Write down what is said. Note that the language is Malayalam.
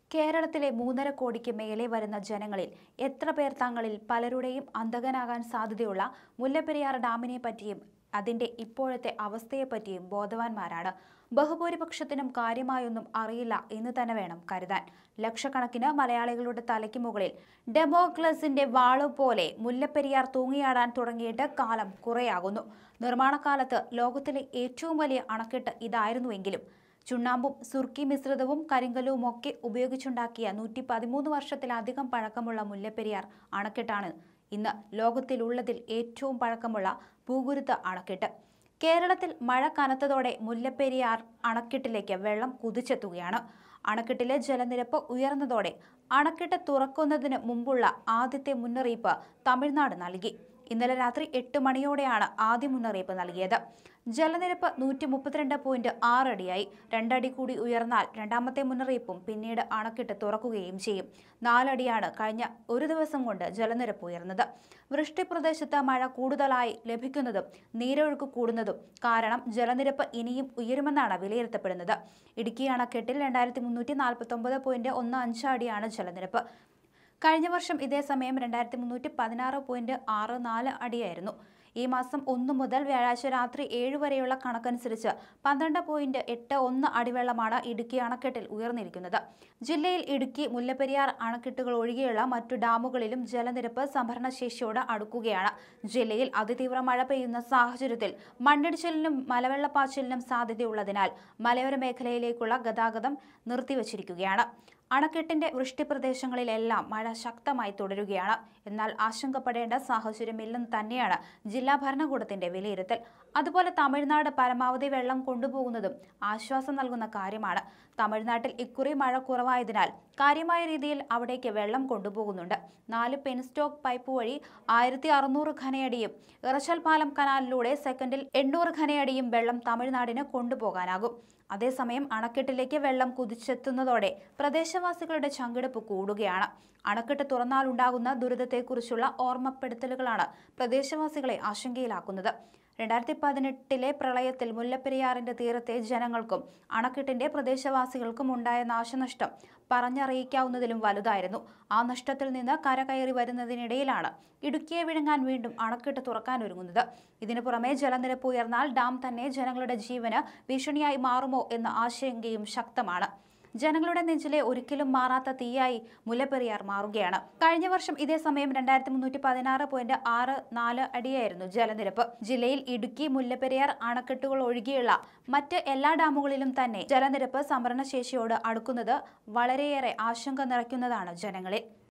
കേരളത്തിലെ മൂന്നര കോടിക്ക് മേലെ വരുന്ന ജനങ്ങളിൽ എത്ര പേർ തങ്ങളിൽ പലരുടെയും അന്തകനാകാൻ സാധ്യതയുള്ള മുല്ലപ്പെരിയാർ ഡാമിനെ പറ്റിയും അതിന്റെ ഇപ്പോഴത്തെ അവസ്ഥയെപ്പറ്റിയും ബോധവാന്മാരാണ് ബഹുഭൂരിപക്ഷത്തിനും കാര്യമായൊന്നും അറിയില്ല എന്ന് തന്നെ വേണം കരുതാൻ ലക്ഷക്കണക്കിന് മലയാളികളുടെ തലയ്ക്ക് മുകളിൽ ഡെമോക്ലസിന്റെ വാളു പോലെ മുല്ലപ്പെരിയാർ തൂങ്ങിയാടാൻ തുടങ്ങിയിട്ട് കാലം കുറേയാകുന്നു നിർമ്മാണകാലത്ത് ലോകത്തിലെ ഏറ്റവും വലിയ അണക്കെട്ട് ഇതായിരുന്നുവെങ്കിലും ചുണ്ണാമ്പും സുർക്കി മിശ്രിതവും കരിങ്കല്ലുവും ഒക്കെ ഉപയോഗിച്ചുണ്ടാക്കിയ നൂറ്റി പതിമൂന്ന് വർഷത്തിലധികം പഴക്കമുള്ള മുല്ലപ്പെരിയാർ അണക്കെട്ടാണ് ഇന്ന് ലോകത്തിലുള്ളതിൽ ഏറ്റവും പഴക്കമുള്ള ഭൂഗുരുത്ത അണക്കെട്ട് കേരളത്തിൽ മഴ കനത്തതോടെ മുല്ലപ്പെരിയാർ അണക്കെട്ടിലേക്ക് വെള്ളം കുതിച്ചെത്തുകയാണ് അണക്കെട്ടിലെ ജലനിരപ്പ് ഉയർന്നതോടെ അണക്കെട്ട് തുറക്കുന്നതിന് മുമ്പുള്ള ആദ്യത്തെ മുന്നറിയിപ്പ് തമിഴ്നാട് നൽകി ഇന്നലെ രാത്രി എട്ട് മണിയോടെയാണ് ആദ്യ മുന്നറിയിപ്പ് നൽകിയത് ജലനിരപ്പ് നൂറ്റി മുപ്പത്തിരണ്ട് പോയിന്റ് ആറ് അടിയായി രണ്ടടി കൂടി ഉയർന്നാൽ രണ്ടാമത്തെ മുന്നറിയിപ്പും പിന്നീട് അണക്കെട്ട് തുറക്കുകയും ചെയ്യും നാലടിയാണ് കഴിഞ്ഞ ഒരു ദിവസം കൊണ്ട് ജലനിരപ്പ് ഉയർന്നത് വൃഷ്ടി പ്രദേശത്ത് മഴ കൂടുതലായി ലഭിക്കുന്നതും നീരൊഴുക്ക് കൂടുന്നതും കാരണം ജലനിരപ്പ് ഇനിയും ഉയരുമെന്നാണ് വിലയിരുത്തപ്പെടുന്നത് ഇടുക്കി അണക്കെട്ടിൽ രണ്ടായിരത്തി മുന്നൂറ്റി നാൽപ്പത്തി ഒമ്പത് പോയിന്റ് ഒന്ന് അഞ്ച് അടിയാണ് ജലനിരപ്പ് കഴിഞ്ഞ വർഷം ഇതേ സമയം രണ്ടായിരത്തി മുന്നൂറ്റി പതിനാറ് പോയിന്റ് ആറ് നാല് അടിയായിരുന്നു ഈ മാസം ഒന്ന് മുതൽ വ്യാഴാഴ്ച രാത്രി ഏഴ് വരെയുള്ള കണക്കനുസരിച്ച് പന്ത്രണ്ട് പോയിന്റ് എട്ട് ഒന്ന് അടിവെള്ളമാണ് ഇടുക്കി അണക്കെട്ടിൽ ഉയർന്നിരിക്കുന്നത് ജില്ലയിൽ ഇടുക്കി മുല്ലപ്പെരിയാർ അണക്കെട്ടുകൾ ഒഴികെയുള്ള മറ്റു ഡാമുകളിലും ജലനിരപ്പ് സംഭരണശേഷിയോട് അടുക്കുകയാണ് ജില്ലയിൽ അതിതീവ്ര മഴ പെയ്യുന്ന സാഹചര്യത്തിൽ മണ്ണിടിച്ചിലിനും മലവെള്ളപ്പാച്ചിലിനും സാധ്യതയുള്ളതിനാൽ മലയോര മേഖലയിലേക്കുള്ള ഗതാഗതം നിർത്തിവച്ചിരിക്കുകയാണ് അണക്കെട്ടിന്റെ വൃഷ്ടിപ്രദേശങ്ങളിലെല്ലാം മഴ ശക്തമായി തുടരുകയാണ് എന്നാൽ ആശങ്കപ്പെടേണ്ട സാഹചര്യമില്ലെന്ന് തന്നെയാണ് ജില്ലാ ഭരണകൂടത്തിന്റെ വിലയിരുത്തൽ അതുപോലെ തമിഴ്നാട് പരമാവധി വെള്ളം കൊണ്ടുപോകുന്നതും ആശ്വാസം നൽകുന്ന കാര്യമാണ് തമിഴ്നാട്ടിൽ ഇക്കുറി മഴ കുറവായതിനാൽ കാര്യമായ രീതിയിൽ അവിടേക്ക് വെള്ളം കൊണ്ടുപോകുന്നുണ്ട് നാല് പെൻസ്റ്റോക്ക് പൈപ്പ് വഴി ആയിരത്തി അറുന്നൂറ് ഘനയടിയും ഇറച്ചൽ പാലം കനാലിലൂടെ സെക്കൻഡിൽ എണ്ണൂറ് ഘനയടിയും വെള്ളം തമിഴ്നാടിന് കൊണ്ടുപോകാനാകും അതേസമയം അണക്കെട്ടിലേക്ക് വെള്ളം കുതിച്ചെത്തുന്നതോടെ പ്രദേശവാസികളുടെ ചങ്കിടിപ്പ് കൂടുകയാണ് അണക്കെട്ട് തുറന്നാലുണ്ടാകുന്ന ദുരിതത്തെക്കുറിച്ചുള്ള ഓർമ്മപ്പെടുത്തലുകളാണ് പ്രദേശവാസികളെ ആശങ്കയിലാക്കുന്നത് രണ്ടായിരത്തി പതിനെട്ടിലെ പ്രളയത്തിൽ മുല്ലപ്പെരിയാറിന്റെ തീരത്തെ ജനങ്ങൾക്കും അണക്കെട്ടിന്റെ പ്രദേശവാസികൾക്കും ഉണ്ടായ നാശനഷ്ടം പറഞ്ഞറിയിക്കാവുന്നതിലും വലുതായിരുന്നു ആ നഷ്ടത്തിൽ നിന്ന് കരകയറി വരുന്നതിനിടയിലാണ് ഇടുക്കിയെ വിഴുങ്ങാൻ വീണ്ടും അണക്കെട്ട് തുറക്കാനൊരുങ്ങുന്നത് ഇതിനു പുറമെ ജലനിരപ്പ് ഉയർന്നാൽ ഡാം തന്നെ ജനങ്ങളുടെ ജീവന് ഭീഷണിയായി മാറുമോ എന്ന ആശങ്കയും ശക്തമാണ് ജനങ്ങളുടെ നെഞ്ചിലെ ഒരിക്കലും മാറാത്ത തീയായി മുല്ലപ്പെരിയാർ മാറുകയാണ് കഴിഞ്ഞ വർഷം ഇതേ സമയം രണ്ടായിരത്തി മുന്നൂറ്റി പതിനാറ് പോയിന്റ് ആറ് നാല് അടിയായിരുന്നു ജലനിരപ്പ് ജില്ലയിൽ ഇടുക്കി മുല്ലപ്പെരിയാർ അണക്കെട്ടുകൾ ഒഴികെയുള്ള മറ്റ് എല്ലാ ഡാമുകളിലും തന്നെ ജലനിരപ്പ് സംഭരണശേഷിയോട് അടുക്കുന്നത് വളരെയേറെ ആശങ്ക നിറയ്ക്കുന്നതാണ് ജനങ്ങളിൽ